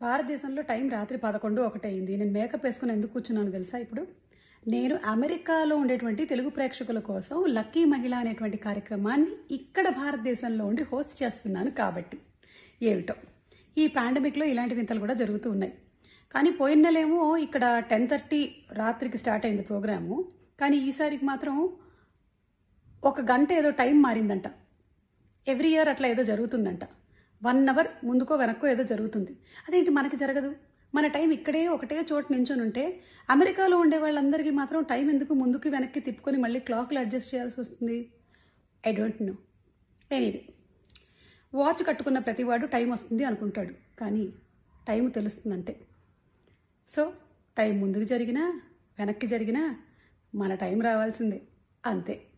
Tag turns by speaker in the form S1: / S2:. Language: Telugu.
S1: భారతదేశంలో టైం రాత్రి పదకొండు ఒకటి అయింది నేను మేకప్ వేసుకుని ఎందుకు కూర్చున్నాను తెలుసా ఇప్పుడు నేను అమెరికాలో ఉండేటువంటి తెలుగు ప్రేక్షకుల కోసం లక్కీ మహిళ అనేటువంటి కార్యక్రమాన్ని ఇక్కడ భారతదేశంలో ఉండి హోస్ట్ చేస్తున్నాను కాబట్టి ఏమిటో ఈ పాండమిక్లో ఇలాంటి వింతలు కూడా జరుగుతూ ఉన్నాయి కానీ పోయిన నెలేమో ఇక్కడ టెన్ థర్టీ రాత్రికి స్టార్ట్ అయింది ప్రోగ్రాము కానీ ఈసారికి మాత్రం ఒక గంట ఏదో టైం మారిందంట ఎవ్రీ ఇయర్ అట్లా ఏదో జరుగుతుందంట వన్ అవర్ ముందుకో వెనక్కో ఏదో జరుగుతుంది అదేంటి మనకి జరగదు మన టైం ఇక్కడే ఒకటే చోట నించొని ఉంటే అమెరికాలో ఉండే వాళ్ళందరికీ మాత్రం టైం ఎందుకు ముందుకు వెనక్కి తిప్పుకొని మళ్ళీ క్లాక్లు అడ్జస్ట్ చేయాల్సి వస్తుంది I don't know anyway watch కట్టుకున్న ప్రతివాడు టైం వస్తుంది అనుకుంటాడు కానీ టైం తెలుస్తుందంటే సో టైం ముందుకు జరిగినా వెనక్కి జరిగినా మన టైం రావాల్సిందే అంతే